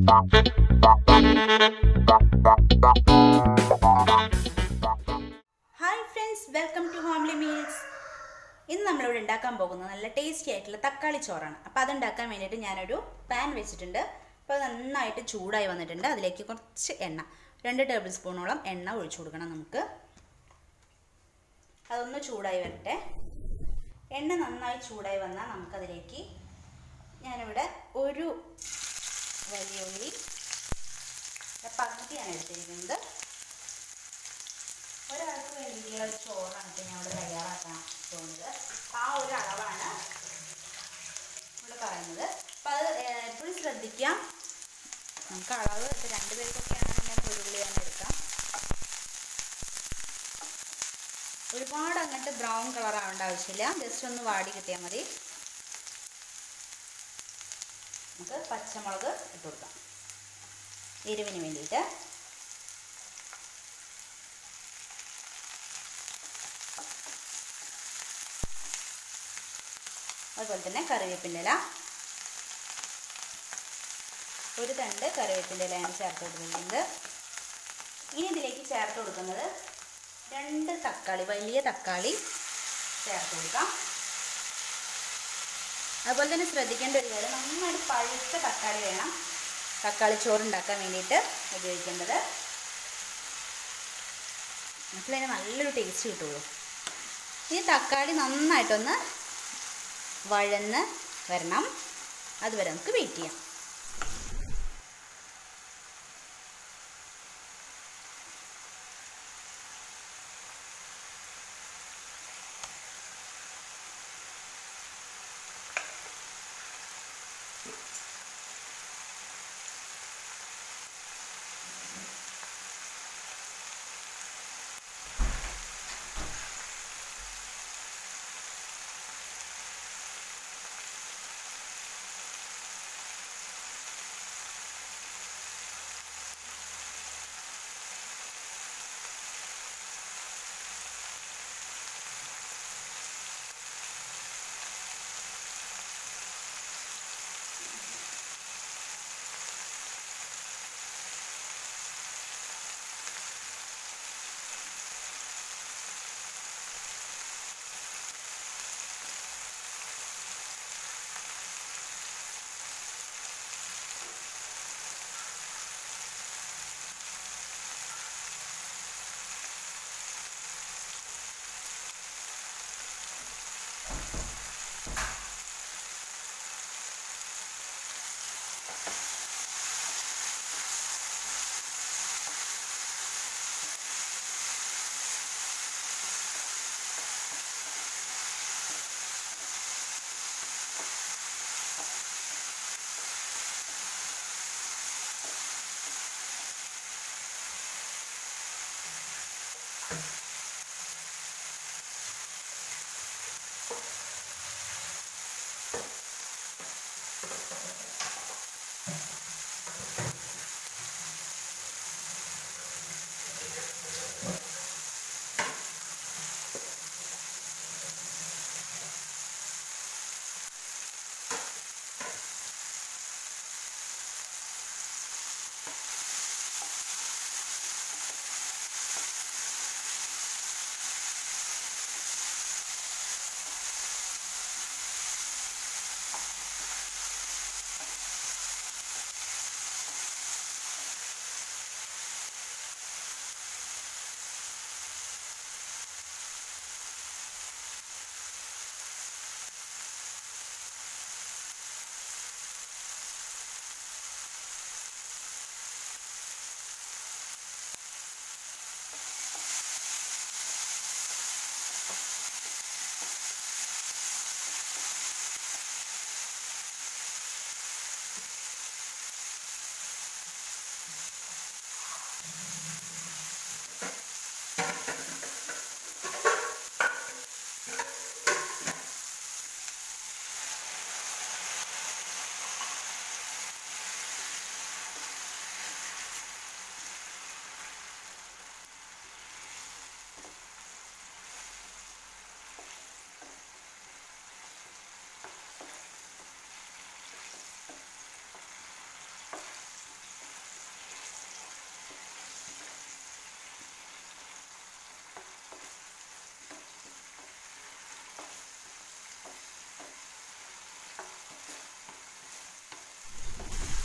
Hi friends welcome to homely meals ഇന്ന് നമ്മളിവിടെ ഉണ്ടാക്കാൻ പോകുന്നത് നല്ല ടേസ്റ്റി ആയിട്ടുള്ള തക്കാളി ചോറാണ് അപ്പോൾ അതുണ്ടാക്കാൻ വേണ്ടിയിട്ട് ഞാനൊരു പാൻ വെച്ചിട്ടുണ്ട് അപ്പോൾ അത് നന്നായിട്ട് ചൂടായി വന്നിട്ടുണ്ട് അതിലേക്ക് കുറച്ച് എണ്ണ രണ്ട് ടേബിൾ സ്പൂണോളം എണ്ണ ഒഴിച്ചു കൊടുക്കണം നമുക്ക് അതൊന്ന് ചൂടായി വരട്ടെ എണ്ണ നന്നായി ചൂടായി വന്നാൽ നമുക്കതിലേക്ക് ഞാനിവിടെ ഒരു വലിയ ഉള്ളി പകുതിയാണ് എടുത്തിരിക്കുന്നത് ഒരാൾക്ക് വേണ്ടിയിട്ടുള്ള ഒരു ചോറാണ് ഇപ്പോൾ ഞാൻ ഇവിടെ തയ്യാറാക്കാൻ പോകുന്നത് ആ ഒരു അളവാണ് ഇവിടെ പറയുന്നത് അപ്പം അത് എപ്പോഴും ശ്രദ്ധിക്കാം നമുക്ക് അളവ് ഇപ്പോൾ രണ്ട് പേർക്കൊക്കെ ആണെന്നുണ്ടെങ്കിൽ ഒരു ഉള്ളി തന്നെ എടുക്കാം ഒരുപാട് അങ്ങോട്ട് ബ്രൗൺ കളർ ആവേണ്ട ആവശ്യമില്ല ജസ്റ്റ് ഒന്ന് വാടി കിട്ടിയാൽ മതി നമുക്ക് പച്ചമുളക് ഇട്ട് കൊടുക്കാം എരിവിന് വേണ്ടിയിട്ട് അതുപോലെ തന്നെ കറിവേപ്പിൻ്റെ ഇല ഒരു തണ്ട് കറിവേപ്പിൻ്റെ ഇലയാണ് ചേർത്ത് കൊടുക്കുന്നത് ഇനി ഇതിലേക്ക് ചേർത്ത് കൊടുക്കുന്നത് രണ്ട് തക്കാളി വലിയ തക്കാളി ചേർത്ത് കൊടുക്കാം അതുപോലെ തന്നെ ശ്രദ്ധിക്കേണ്ട ഒരു കാര്യം നന്നായിട്ട് പഴുത്ത തക്കാളി വേണം തക്കാളി ചോറുണ്ടാക്കാൻ വേണ്ടിയിട്ട് ഉപയോഗിക്കേണ്ടത് മനസ്സിലതിന് നല്ലൊരു ടേസ്റ്റ് കിട്ടുള്ളൂ ഈ തക്കാളി നന്നായിട്ടൊന്ന് വഴന്ന് വരണം അതുവരെ നമുക്ക് വെയിറ്റ് ചെയ്യാം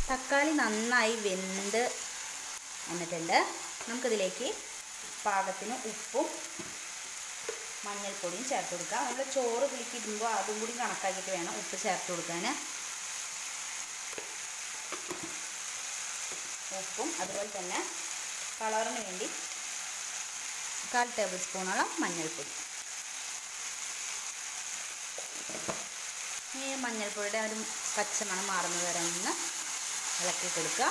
തക്കാളി നന്നായി വെന്ത് വന്നിട്ടുണ്ട് നമുക്കിതിലേക്ക് പാകത്തിന് ഉപ്പും മഞ്ഞൾപ്പൊടിയും ചേർത്ത് കൊടുക്കാം നമ്മൾ ചോറ് പുളിക്കിടുമ്പോൾ അതും കൂടി കണക്കാക്കിയിട്ട് വേണം ഉപ്പ് ചേർത്ത് കൊടുക്കാൻ ഉപ്പും അതുപോലെ തന്നെ കളറിന് വേണ്ടി കാൽ ടേബിൾ സ്പൂണോളം മഞ്ഞൾപ്പൊടി ഈ മഞ്ഞൾപ്പൊടിയുടെ ഒരു പച്ചമണം മാറുന്നത് വരെ ഒന്ന് ഇളക്കി കൊടുക്കുക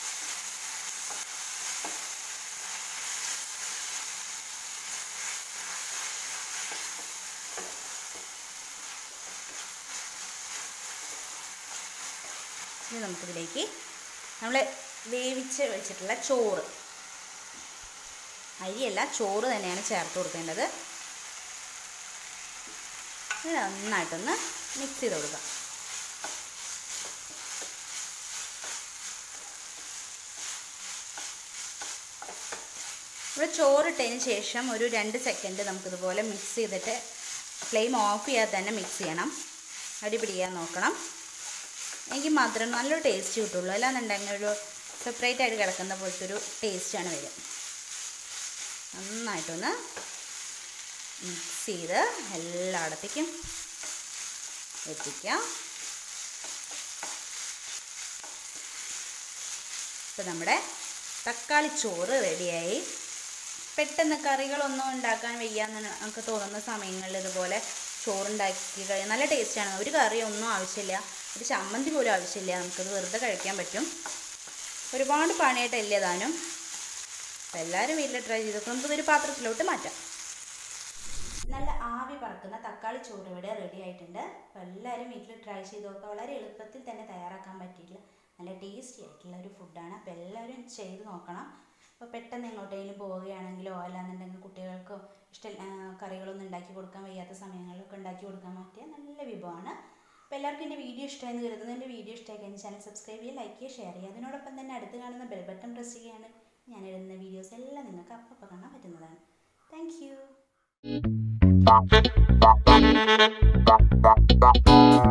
ഇനി നമുക്കിതിലേക്ക് നമ്മൾ വേവിച്ച് വെച്ചിട്ടുള്ള ചോറ് അരിയല്ല ചോറ് തന്നെയാണ് ചേർത്ത് കൊടുക്കേണ്ടത് ഇത് നന്നായിട്ടൊന്ന് മിക്സ് ചെയ്ത് കൊടുക്കാം ഇവിടെ ചോറിട്ടതിന് ശേഷം ഒരു രണ്ട് സെക്കൻഡ് നമുക്കിതുപോലെ മിക്സ് ചെയ്തിട്ട് ഫ്ലെയിം ഓഫ് ചെയ്യാതെ തന്നെ മിക്സ് ചെയ്യണം അടി പിടിക്കാൻ നോക്കണം എനിക്ക് മാത്രം നല്ലൊരു ടേസ്റ്റ് കിട്ടുള്ളൂ അല്ലാന്നുണ്ടെങ്കിൽ ഒരു സെപ്പറേറ്റ് ആയിട്ട് കിടക്കുന്ന പോലത്തെ ഒരു ടേസ്റ്റാണ് വരിക നന്നായിട്ടൊന്ന് മിക്സ് ചെയ്ത് എല്ലായിടത്തേക്കും എത്തിക്കാം ഇപ്പം നമ്മുടെ തക്കാളി ചോറ് റെഡിയായി പെട്ടെന്ന് കറികളൊന്നും ഉണ്ടാക്കാൻ വയ്യാന്ന് നമുക്ക് തോന്നുന്ന സമയങ്ങളിൽ ഇതുപോലെ ചോറുണ്ടാക്കി കഴിയാൻ നല്ല ടേസ്റ്റാണ് ഒരു കറി ഒന്നും ആവശ്യമില്ല ഒരു ചമ്മന്തി പോലും ആവശ്യമില്ല നമുക്കത് വെറുതെ കഴിക്കാൻ പറ്റും ഒരുപാട് പണിയായിട്ടല്ലേ താനും അപ്പം എല്ലാവരും വീട്ടിൽ ട്രൈ ചെയ്തൊക്കെ നമുക്കിതൊരു പാത്രത്തിലോട്ട് മാറ്റാം നല്ല ആവി പറക്കുന്ന തക്കാളി ചോറ് ഇവിടെ റെഡി ആയിട്ടുണ്ട് അപ്പോൾ എല്ലാവരും വീട്ടിൽ ട്രൈ ചെയ്ത് നോക്കുക വളരെ എളുപ്പത്തിൽ തന്നെ തയ്യാറാക്കാൻ പറ്റിയിട്ടുള്ള നല്ല ടേസ്റ്റി ആയിട്ടുള്ള ഒരു ഫുഡാണ് അപ്പോൾ എല്ലാവരും ചെയ്ത് നോക്കണം അപ്പോൾ പെട്ടെന്ന് എങ്ങോട്ടെങ്കിലും പോവുകയാണെങ്കിലോ അല്ലാന്നുണ്ടെങ്കിൽ കുട്ടികൾക്കോ ഇഷ്ടം കറികളൊന്നും ഉണ്ടാക്കി കൊടുക്കാൻ വയ്യാത്ത സമയങ്ങളിലൊക്കെ ഉണ്ടാക്കി കൊടുക്കാൻ പറ്റിയ നല്ല വിഭവമാണ് അപ്പോൾ എല്ലാവർക്കും എൻ്റെ വീഡിയോ ഇഷ്ടമായെന്ന് കരുതുന്നു എൻ്റെ വീഡിയോ ഇഷ്ടമായി കഴിഞ്ഞാൽ ചാനൽ സബ്സ്ക്രൈബ് ചെയ്യുക ലൈക്ക് ചെയ്യുക ഷെയർ ചെയ്യുക അതിനോടൊപ്പം തന്നെ അടുത്ത് കാണുന്ന ബെൽ ബട്ടൺ പ്രസ് ചെയ്യുകയാണ് ഞാൻ ഇടുന്ന വീഡിയോസ് എല്ലാം നിങ്ങൾക്ക് അപ്പം കാണാൻ പറ്റുന്നതാണ് thank you Bop, bop, bop, bop.